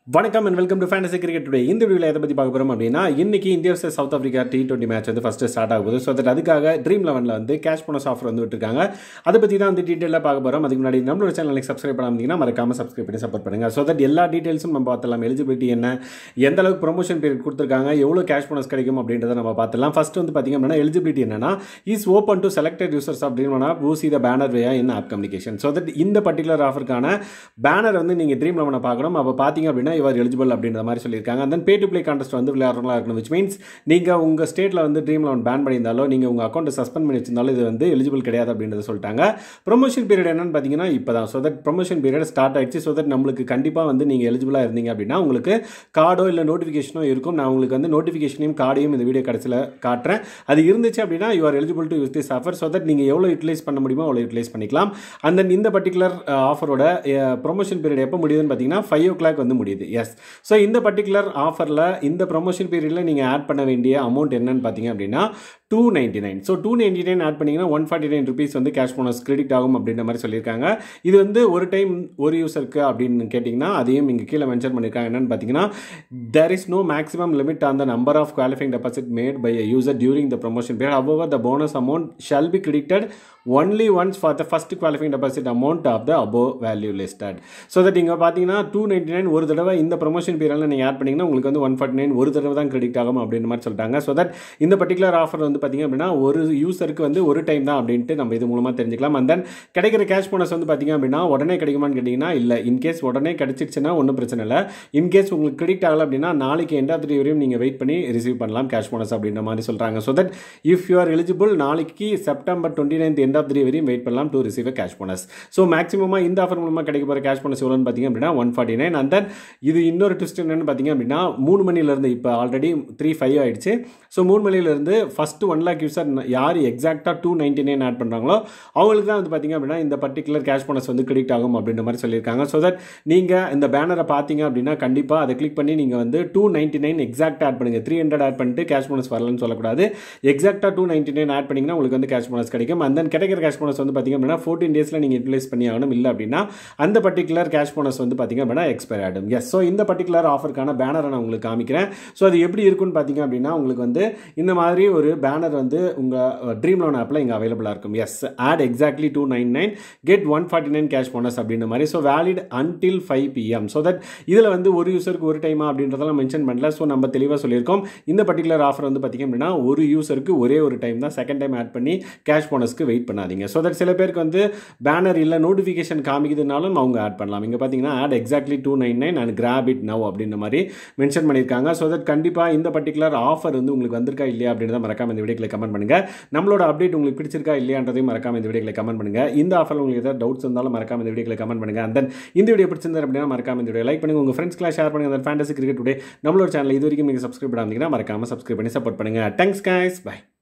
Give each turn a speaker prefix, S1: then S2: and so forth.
S1: வணக்கம் and welcome to fantasy cricket today இந்த வீடியோவில் எதை பற்றி பார்க்க போகிறோம் அப்படின்னா இன்னைக்கு India vs South Africa T twenty match வந்து ஃபஸ்ட்டு ஸ்டார்ட் ஆகுது ஸோ தட் அதுக்காக ட்ரீம் லெவனில் வந்து கேஷ் போனஸ் ஆஃபர் வந்து விட்டுருக்காங்க அதை பற்றி தான் வந்து டீட்டெயிலாக பார்க்க போகிறோம் அதுக்கு முன்னாடி நம்மளோட சேனலுக்கு சப்ஸ்கிரைப் பண்ணாமீங்கன்னா மறக்காம சப்ஸ்கிரைப் பண்ணி சப்போர்ட் பண்ணுங்கள் ஸோ தட் எல்லா டீட்டெயில்ஸும் நம்ம பார்த்தலாம் எலிஜிபிலிட்டி என்ன எந்த அளவுக்கு ப்ரொமோஷன் பீரியட் கொடுத்துருக்காங்க எவ்வளோ கேஷ் போனஸ் கிடைக்கும் அப்படின்றத நம்ம பார்த்துலாம் ஃபர்ஸ்ட் வந்து பார்த்திங்க அப்படின்னா எலிஜிபிலிட்டி என்னன்னா is open to selected users அப்படின்னு ஊசி த பேனர் வேயா in app communication so that இந்த பர்டிகுலர் ஆஃபருக்கான பேனர் வந்து நீங்கள் ட்ரீம் லெவனை பார்க்கணும் அப்போ பார்த்தீங்க அப்படின்னா இவர் எலிஜிபிள் அப்படின்ற மாதிரி சொல்லியிருக்காங்க then pay to play contest வந்து விளையாடுறவங்களா இருக்கணும் விச் மீன்ஸ் நீங்கள் உங்கள் ஸ்டேட்டில் வந்து ட்ரீம் லெவன் பேன் பண்ணியிருந்தாலோ நீங்கள் உங்கள் அக்கௌண்ட்டை சஸ்பெண்ட் பண்ணி வச்சிருந்தாலும் இது வந்து எலிஜிபிள் கிடையாது அப்படின்றத சொல்லிட்டாங்க ப்ரொமோஷன் பீரியட் என்னன்னு பார்த்தீங்கன்னா இப்போ தான் so that promotion period start ஆயிடுச்சு ஸோ தட் நம்மளுக்கு கண்டிப்பாக வந்து நீங்கள் எலிஜிபிளாக இருந்தீங்க அப்படின்னா உங்களுக்கு கார்டோ இல்லை நோட்டிஃபிகேஷனோ இருக்கும் நான் உங்களுக்கு வந்து நோட்டிஃபிகேஷனையும் கார்டையும் இந்த வீடியோ கடைசியில் காட்டுறேன் அது இருந்துச்சு அப்படின்னா you are eligible to use this offer so that நீங்கள் எவ்வளோ யூட்டிலைஸ் பண்ண முடியுமோ அவ்வளோ யூட்டிலைஸ் பண்ணிக்கலாம் அண்ட் தென் இந்த பர்டிகுலர் ஆஃபரோட ப்ரொமோஷன் பீரியட் எப்போ முடியுதுன்னு பார்த்தீங்கன்னா ஃபைவ் ஓ கிளாக் வந்து முடியுது எஸ் ஸோ இந்த பர்டிகுலர் ஆஃபரில் இந்த ப்ரொமோஷன் பீரியடில் நீங்கள் ஆட் பண்ண வேண்டிய அமௌண்ட் என்னன்னு பார்த்தீங்க அப்படின்னா two ninety nine so two ninety nine add பண்ணிங்கன்னா ஒன் ஃபார்ட்டி நைன் ருபீஸ் வந்து கேஷ் போனஸ் கிரெடிட் ஆகும் அப்படின்ற மாதிரி சொல்லியிருக்காங்க இது வந்து ஒரு டைம் ஒரு யூசருக்கு அப்படின்னு கேட்டிங்கன்னா அதையும் இங்கே கீழே மென்ஷன் பண்ணியிருக்காங்க என்னன்னு பார்த்தீங்கன்னா there is no maximum limit on the number of qualifying deposit made by a user during the promotion period. However, the bonus amount shall be credited only once for the first qualifying deposit amount of the above value listed. So that நீங்கள் பார்த்தீங்கன்னா two ninety nine ஒரு தடவை இந்த promotion பீரியடில் நீங்கள் add பண்ணிங்கன்னா உங்களுக்கு வந்து ஒன் ஃபார்ட்டி நைன் ஒரு தடவை தான் கிரெடிட் ஆகும் அப்படின்ற மாதிரி சொல்லிட்டாங்க ஸோ தட் இந்த பர்டிகுலர் ஆஃபர் வந்து பார்த்தீங்க அப்படின்னா ஒரு யூசருக்கு வந்து ஒரு டைம் தான் அப்படின்ட்டு நம்ம இது மூலமாக தெரிஞ்சுக்கலாம் அண்ட் தென் கிடைக்கிற கேஷ் போனஸ் வந்து பார்த்தீங்க அப்படின்னா உடனே கிடைக்குமான்னு கேட்டிங்கன்னா இல்லை இன்கேஸ் உடனே கிடைச்சிருச்சுன்னா ஒன்றும் பிரச்சனை இல்லை இன்கேஸ் உங்களுக்கு கிரெடிட் ஆகலை அப்படின்னா நாளைக்கு எண்ட் ஆஃப் வரையும் நீங்கள் வெயிட் பண்ணி ரிசீவ் பண்ணலாம் கேஷ் போனஸ் அப்படின்ற மாதிரி சொல்கிறாங்க so that if you are eligible நாளைக்கு September twenty ninth end of three வரையும் வெயிட் பண்ணலாம் to receive cash bonus so மேக்ஸிமமாக இந்த ஆஃபர் மூலமாக கிடைக்க போகிற கேஷ் போனஸ் எவ்வளோன்னு பார்த்தீங்க அப்படின்னா one forty nine and then இது இன்னொரு ட்விஸ்ட் என்னன்னு பார்த்தீங்க அப்படின்னா மூணு மணிலேருந்து இப்போ ஆல்ரெடி த்ரீ ஃபைவ் ஆயிடுச்சு ஸோ மூணு மணிலேருந்து ஃபஸ்ட்டு ஒன் லேக் யூசர் யார் எக்ஸாக்டாக டூ நைன்ட்டி நைன் ஆட் பண்ணுறாங்களோ அவங்களுக்கு தான் வந்து பார்த்தீங்க அப்படின்னா இந்த பர்டிகுலர் கேஷ் போனஸ் வந்து கிரெடிட் ஆகும் அப்படின்ற மாதிரி சொல்லியிருக்காங்க ஸோ தட் நீங்கள் இந்த பேனரை பார்த்தீங்க அப்படின்னா கண்டிப்பாக அதை கிளிக் பண்ணி நீங்கள் வந்து two ninety nine exact add பண்ணுங்கள் த்ரீ ஹண்ட்ரட் ஆட் பண்ணிட்டு கேஷ் போனஸ் வரலன்னு சொல்லக்கூடாது எக்ஸாக்டாக டூ நைன்ட்டி நைன் ஆட் பண்ணிங்கன்னா உங்களுக்கு வந்து கேஷ் போனஸ் கிடைக்கும் அண்ட் தென் கிடைக்கிற கேஷ் போனஸ் வந்து பார்த்தீங்க அப்படின்னா ஃபோர்டீன் டேஸில் நீங்கள் யூட்டிலைஸ் பண்ணி ஆகணும் இல்லை அப்படின்னா அந்த பர்டிகுலர் கேஷ் போனஸ் வந்து பார்த்தீங்க அப்படின்னா எக்ஸ்பயர் ஆகிடும் எஸ் ஸோ இந்த பர்டிகுலர் ஆஃபருக்கான பேனரை நான் உங்களுக்கு காமிக்கிறேன் ஸோ அது எப்படி இருக்குன்னு பார்த்தீங்க அப்படின்னா உங்களுக்கு வந்து இந்த மாதிரி ஒரு பேனர் வந்து உங்கள் ட்ரீம் லோன் ஆப்பில் இங்கே அவைலபிளாக இருக்கும் yes add exactly two nine nine get one forty nine cash bonus அப்படின்ற மாதிரி so valid until five PM so that இதில் வந்து ஒரு யூசருக்கு ஒரு டைமா அப்படின்றதெல்லாம் மென்ஷன் பண்ணல ஸோ நம்ம தெளிவாக சொல்லியிருக்கோம் இந்த பர்டிகுலர் ஆஃபர் வந்து பார்த்திங்க அப்படின்னா ஒரு யூசருக்கு ஒரே ஒரு டைம் தான் செகண்ட் டைம் ஆட் பண்ணி கேஷ் போனஸ்க்கு வெயிட் பண்ணாதீங்க ஸோ தட் சில பேருக்கு வந்து பேனர் இல்லை நோட்டிஃபிகேஷன் காமிக்குதுனாலும் அவங்க ஆட் பண்ணலாம் இங்கே பார்த்தீங்கன்னா add exactly two nine nine and grab it now அப்படின்ற மாதிரி மென்ஷன் பண்ணியிருக்காங்க ஸோ தட் கண்டிப்பாக இந்த பர்டிகுலர் ஆஃபர் வந்து உங்களுக்கு வந்திருக்கா இல்லையா அப்படின்றத மறக்காம இந்த வீடியோக்களை கமெண்ட் பண்ணுங்கள் நம்மளோட அப்டேட் உங்களுக்கு பிடிச்சிருக்கா இல்லையான்றதையும் மறக்காம இந்த வீடியோக்களை கமெண்ட் பண்ணுங்கள் இந்த ஆஃபர் உங்களுக்கு ஏதாவது டவுட்ஸ் இருந்தாலும் மறக்காம இந்த வீடியோக்களை கமெண்ட் பண்ணுங்கள் அண்ட் தென் இந்த வீடியோ பிடிச்சிருந்தா அப்படின்னா மறக்காம இந்த வீடியோ லைக் பண்ணுங்கள் உங்கள் ஃப்ரெண்ட்ஸ்க்குலாம் ஷேர் பண்ணுங்கள் அந்த ஃபேண்டசி கிரிக்கெட் டுடே நம்மளோட சேனல் இது வரைக்கும் நீங்கள் சப்ஸ்கிரைப் பண்ணாமல் மறக்காம சப்ஸ்கிரைப் பண்ணி சப்போர்ட் பண்ணுங்கள் தேங்க்ஸ் கைஸ் பை